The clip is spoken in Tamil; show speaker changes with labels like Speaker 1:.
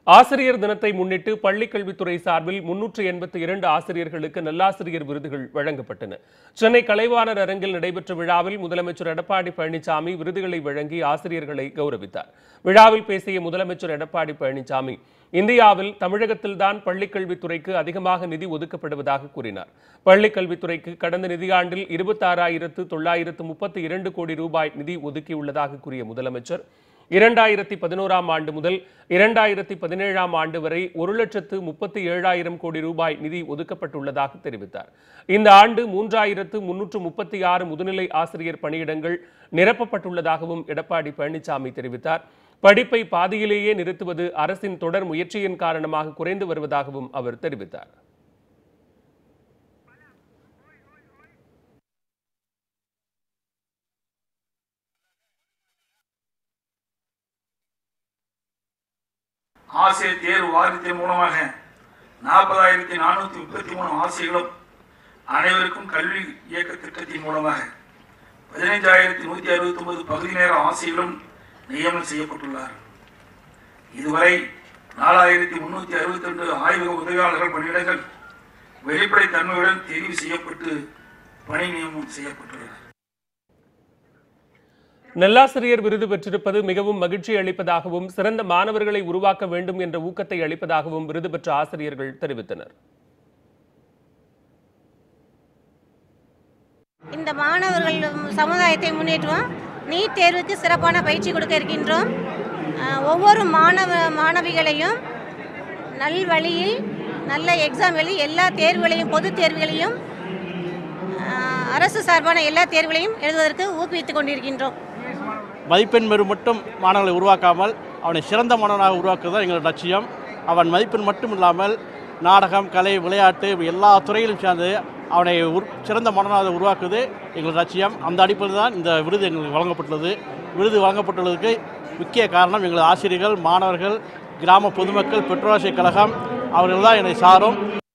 Speaker 1: ஆசிரியர் தினத்தை முன்னிட்டு பள்ளிக் கல்வித்துறை சார்பில் முன்னூற்று எண்பத்தி இரண்டு ஆசிரியர்களுக்கு நல்லாசிரியர் விருதுகள் வழங்கப்பட்டன சென்னை கலைவாணர் அரங்கில் நடைபெற்ற விழாவில் முதலமைச்சர் எடப்பாடி பழனிசாமி விருதுகளை வழங்கி ஆசிரியர்களை கௌரவித்தார் விழாவில் பேசிய முதலமைச்சர் எடப்பாடி பழனிசாமி இந்தியாவில் தமிழகத்தில்தான் பள்ளிக் கல்வித்துறைக்கு அதிகமாக நிதி ஒதுக்கப்படுவதாக கூறினார் பள்ளிக் கல்வித்துறைக்கு கடந்த நிதியாண்டில் இருபத்தாறாயிரத்து தொள்ளாயிரத்து முப்பத்தி இரண்டு கோடி ரூபாய் நிதி ஒதுக்கியுள்ளதாக கூறிய முதலமைச்சர் இரண்டாயிரத்தி பதினோராம் ஆண்டு முதல் இரண்டாயிரத்தி பதினேழாம் ஆண்டு வரை ஒரு லட்சத்து முப்பத்தி ஏழாயிரம் கோடி ரூபாய் நிதி ஒதுக்கப்பட்டுள்ளதாக தெரிவித்தார் இந்த ஆண்டு மூன்றாயிரத்து முன்னூற்று முப்பத்தி ஆறு முதுநிலை ஆசிரியர் பணியிடங்கள் நிரப்பப்பட்டுள்ளதாகவும் எடப்பாடி பழனிசாமி தெரிவித்தார் படிப்பை பாதியிலேயே நிறுத்துவது அரசின் தொடர் முயற்சியின் காரணமாக குறைந்து வருவதாகவும் அவர் தெரிவித்தார்
Speaker 2: ஆசிரியர் தேர்வு வாரியத்தின் மூலமாக நாற்பதாயிரத்தி நானூற்றி முப்பத்தி மூணு ஆசிரியர்களும் அனைவருக்கும் கல்வி இயக்க திட்டத்தின் மூலமாக பதினைஞ்சாயிரத்தி நூற்றி அறுபத்தி ஒன்பது பகுதி நேர ஆசிரியர்களும் நியமனம் செய்யப்பட்டுள்ளார் இதுவரை நாலாயிரத்தி முன்னூற்றி அறுபத்தி ரெண்டு ஆய்வக உதவியாளர்கள் பணியிடங்கள் வெளிப்படைத் தன்மையுடன் தெரிவு செய்யப்பட்டு பணி நியமனம் செய்யப்பட்டுள்ளனர்
Speaker 1: நல்லாசிரியர் விருது பெற்றிருப்பது மிகவும் மகிழ்ச்சி அளிப்பதாகவும் சிறந்த மாணவர்களை உருவாக்க வேண்டும் என்ற ஊக்கத்தை அளிப்பதாகவும் விருது பெற்ற ஆசிரியர்கள் தெரிவித்தனர்
Speaker 3: இந்த மாணவர்கள் சமுதாயத்தை முன்னேற்றுவோம் நீட் தேர்வுக்கு சிறப்பான பயிற்சி கொடுக்க இருக்கின்றோம் அஹ், ஒவ்வொரு மாணவ மாணவிகளையும் நல் வழியில் நல்ல எக்ஸாம் எழுதி எல்லா தேர்வுகளையும் பொது தேர்வுகளையும் அஹ், அரசு சார்பான எல்லா தேர்வுகளையும் எழுதுவதற்கு ஊக்குவித்துக் கொண்டிருக்கின்றோம்
Speaker 4: மதிப்பெண் பெறு மட்டும் மாணவர்களை உருவாக்காமல் அவனை சிறந்த மாணவனாக உருவாக்குவது தான் எங்களோட லட்சியம் அவன் மதிப்பெண் மட்டும் இல்லாமல் நாடகம் கலை விளையாட்டு இப்படி எல்லா துறையிலும் சேர்ந்து அவனை உர் சிறந்த மாணவனாக உருவாக்குவது எங்களோட லட்சியம் அந்த அடிப்படையில் தான் இந்த விருது எங்களுக்கு வழங்கப்பட்டுள்ளது விருது வழங்கப்பட்டுள்ளதுக்கு முக்கிய காரணம் எங்களது ஆசிரியர்கள் மாணவர்கள் கிராம பொதுமக்கள் பெட்ரோலாசிய கழகம் அவர்கள் தான் என்னை சாரும்